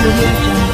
audio jungle.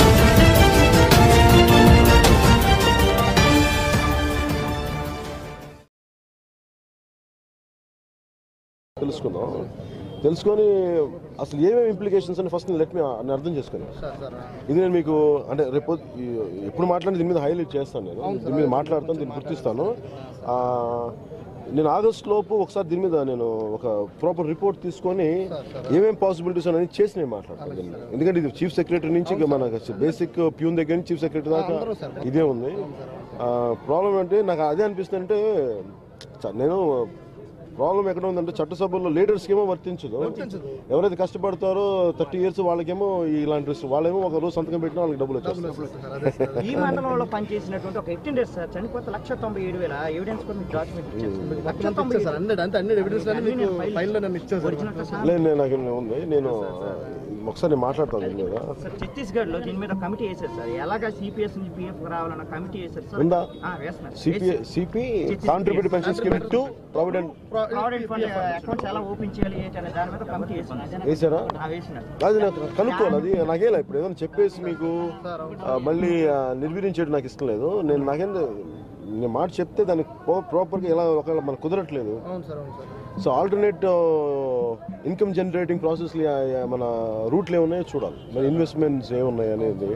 తెలుసుకుందాం తెలుసుకొని అసలు ఏమేమి ఇంప్లికేషన్స్ అని ఫస్ట్ లెట్ మీ అని అర్థం చేసుకుని ఇది నేను మీకు అంటే రేపు ఎప్పుడు మాట్లాడి దీని మీద హైలైట్ చేస్తాను నేను దీని మీద మాట్లాడతాను దీన్ని గుర్తిస్తాను ఆ, నేను ఆగస్ట్ లోపు ఒకసారి దీని మీద నేను ఒక ప్రాపర్ రిపోర్ట్ తీసుకొని ఏమేమి పాసిబిలిటీస్ అనేది చేసి నేను మాట్లాడతాను దీన్ని. ఎందుకంటే ఇది చీఫ్ సెక్రటరీ నుంచి ఇక మన బేసిక్ ప్యూన్ దగ్గర నుంచి చీఫ్ సెక్రటరీ దాకా ఇదే ఉంది ప్రాబ్లం అంటే నాకు అదే అనిపిస్తుంది అంటే చ- నేను ప్రాబ్లం ఎక్కడ ఉందంటే చట్టసభల్లో లీడర్స్కి ఏమో వర్తించదు ఎవరైతే కష్టపడతారో థర్టీ ఇయర్స్ వాళ్ళకేమో ఇలాంటి రిస్క్ వాళ్ళేమో ఒక రోజు సంతకం పెట్టినా వాళ్ళకి డబ్బులు వచ్చేస్తాయి ఈ మండలంలో పనిచేసినటువంటి ఒక ఎక్టెండర్ సార్ చనిపోతే లక్ష తొంభై ఏడు వేల ఎవిడెన్స్ కూడా మీకు డాక్యుమెంట్ ఇచ్చేస్తాను లక్ష తొంభై సార్ అన్ని అంటే అన్ని ఎవిడెన్స్ అన్ని మీకు ఫైల్లో నన్ను ఇచ్చాను సార్ ఒరిజినల్ సార్ లేదు నేను నాకు ఉంది నేను ఒకసారి నేను మాట్లాడతాను దీని మీద సార్ ఛత్తీస్గఢ్ లో దీని మీద కమిటీ వేశారు సార్ ఎలాగా సిపిఎస్ నుంచి పిఎఫ్ రావాలన్న కమిటీ వేశారు సార్ ఉందా? ఆ, వేస్తున్నారు CP CP contribute pension scheme to provident provident fund accounts ఎలా ఓపెన్ చేయాలి ఏంటి అనే దాని మీద కమిటీ వేస్తున్నారు వేసారా ఆ, వేసినారు అది నాకు కనుక్కోవాలి అది నాకేలా ఇప్పుడు ఏదైనా చెప్పేసి మీకు ఆ, మళ్ళీ ఆ, నిర్వీర్యం నాకు ఇష్టం లేదు నేను నాకేం నేను మాట చెప్తే దానికి ప్రాపర్గా ఎలా ఒకవేళ మనకు కుదరట్లేదు అవును సార్ అవును sir so alternate income generating process మన రూట్లు ఏమున్నాయో చూడాలి మన ఇన్వెస్ట్మెంట్స్ ఏమున్నాయి అనేది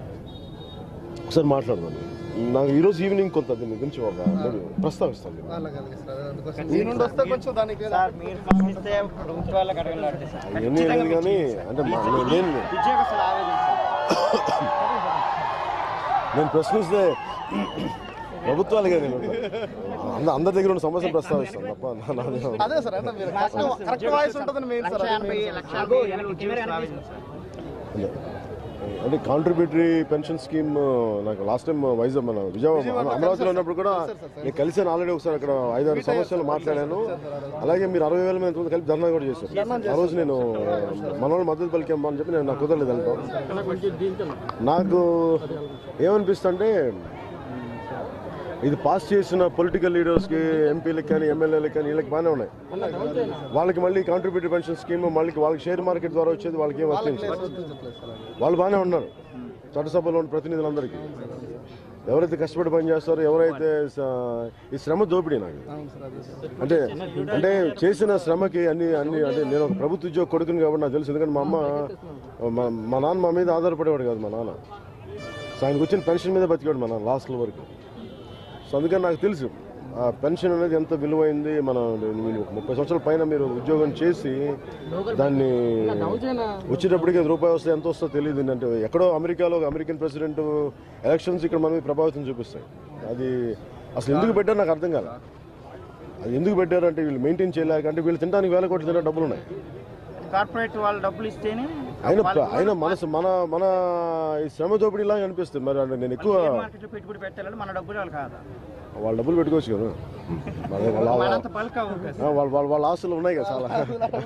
ఒకసారి మాట్లాడదాం నాకు ఈరోజు ఈవినింగ్ కొంత దీని గురించి ఒక maybe ప్రస్తావిస్తాను దీన్ని. అలాగే అలాగే సార్ అదే అందుకోసం మీ నుండి వస్తే కొంచెం దానికి సార్ మీరు పంపిస్తే ప్రభుత్వాలకు అడగండి సార్ అవన్నీ లేదు కానీ అంటే మా- నేను- నేను ఉద్యోగస్తులు ఆవేదన నేను ప్రశ్నిస్తే ప్రభుత్వాలుగా నేను అంద అందరి దగ్గర ఉన్న సమస్యలు ప్రస్తావిస్తాను తప్ప నా- నాది అదే సార్ అంటే మీరు కరెక్ట్ కరెక్ట్ వాయిస్ ఉంటుందని మెయిన్ సార్ లక్ష అదే ఎనభై main. లక్ష యాభై వేల ఉద్యోగస్తులు ఆవేదన సార్ అంటే కాంట్రిబ్యూటరీ పెన్షన్ స్కీమ్ నాకు లాస్ట్ టైం వైజాగ్ మన విజయవాడ అమరావతిలో ఉన్నప్పుడు కూడా నేను కలిసాను ఆల్రెడీ ఒకసారి అక్కడ ఐదారు సమస్యలు మాట్లాడాను అలాగే మీరు అరవై వేల మంది కలిపి ధర్నా కూడా చేశారు ఆ రోజు నేను మన వాళ్ళు మద్దతు పలికామా అని చెప్పి నేను నాకు కుదరలేదు వెళ్ళటం నాకు ఏమనిపిస్తుంటే ఇది పాస్ చేసిన పొలిటికల్ లీడర్స్కి ఎంపీలకు కానీ ఎమ్మెల్యేలకు కానీ వీళ్ళకి బాగానే ఉన్నాయి వాళ్ళకి మళ్ళీ కాంట్రిబ్యూటరీ పెన్షన్ స్కీమ్ మళ్ళీ వాళ్ళకి షేర్ మార్కెట్ ద్వారా వచ్చేది వాళ్ళకి ఏం వర్తించదు వాళ్ళు బాగానే ఉన్నారు చట్టసభలో ఉన్న ప్రతినిధులందరికీ ఎవరైతే కష్టపడి పని చేస్తారో ఎవరైతే స- ఈ శ్రమ దోపిడీ నాకు అవును సార్ అదే సార్ అంటే అంటే చేసిన శ్రమకి అన్ని అన్ని అంటే నేను ఒక ప్రభుత్వ ఉద్యోగ కొడుకుని కాబట్టి నాకు తెలుసు ఎందుకంటే మా అమ్మ మా మా నాన్న మా మీద ఆధారపడేవాడు కాదు మా నాన్న సో ఆయనకు వచ్చిన పెన్షన్ మీద బతికాడు మా నాన్న లాస్ట్ల వరకు సో అందుకని నాకు తెలుసు ఆ పెన్షన్ అనేది ఎంత విలువైంది మన మీరు ఒక ముప్పై సంవత్సరాల పైన మీరు ఉద్యోగం చేసి దాన్ని వచ్చేటప్పటికి అది రూపాయి వస్తే ఎంత వస్తుందో తెలియదు అంటే ఎక్కడో అమెరికాలో ఒక అమెరికన్ ప్రెసిడెంట్ ఎలక్షన్స్ ఇక్కడ మన మీద ప్రభావితం చూపిస్తాయి అది అసలు ఎందుకు పెట్టారు నాకు అర్థం కాదు అది ఎందుకు పెట్టారు అంటే వీళ్ళు మెయింటైన్ చేయలేక అంటే వీళ్ళు తినడానికి వేల కోట్లు తినే డబ్బులు ఉన్నాయి కార్పొరేట్ వాళ్ళు డబ్బులు ఇస్తేనే ఆయన ఆయన మనసు మన మన ఈ శ్రమ దోపిడీ లాగా అనిపిస్తుంది మరి అంటే నేను ఎక్కువ మార్కెట్లో పెట్టుబడి పెట్టాలంటే మన డబ్బులు వాళ్ళు కాదు వాళ్ళ డబ్బులు పెట్టుకోవచ్చు కదా వాళ్ళ- వాళ్ళ- మనంత పలుక అవ్వదు ఆ, వాళ్ళ వాళ్ళ వాళ్ళ ఆస్తులు ఉన్నాయి కదా చాలా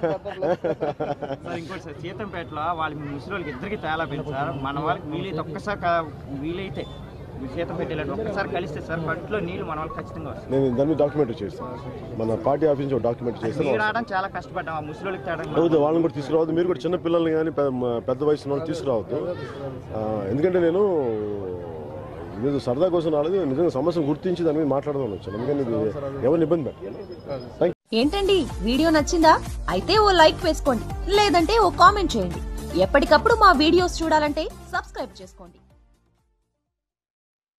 సార్ ఇంకోటి సార్ సీతంపేటలో వాళ్ళ ముసలి ఇద్దరికి తేలా పెంచి సార్ మన వాళ్ళకి వీలైతే ఒక్కసారి క- వీలైతే మీ సీతంపేట వెళ్ళండి ఒక్కసారి కలిస్తే సార్ పంటలో నీళ్లు మన వాళ్ళకి ఖచ్చితంగా వస్తాయి నేను దాని మీద డాక్యుమెంట్ చేస్తాను మన పార్టీ ఆఫీస్ నుంచి ఒక డాక్యుమెంట్ చేస్తాను మీరు ఆడడం చాలా కష్టపడ్డాం ఆ ముసలికి తేడం అవుతుంది వాళ్ళని కూడా తీసుకురావద్దు మీరు కూడా చిన్న పిల్లల్ని కానీ పెద్ద వయసు వాళ్ళని తీసుకురావద్దు ఆ, ఎందుకంటే నేను ఇది సరదా కోసం రాలేదు నిజంగా సమస్యను గుర్తించి దాని మీద మాట్లాడదాం వచ్చాను ఎందుకంటే ఇది ఎవరిని ఇబ్బంది పెట్టాను థ్యాంక్ ఏంటండి వీడియో నచ్చిందా అయితే ఓ లైక్ వేసుకోండి లేదంటే ఓ కామెంట్ చేయండి ఎప్పటికప్పుడు మా వీడియోస్ చూడాలంటే సబ్స్క్రైబ్ చేసుకోండి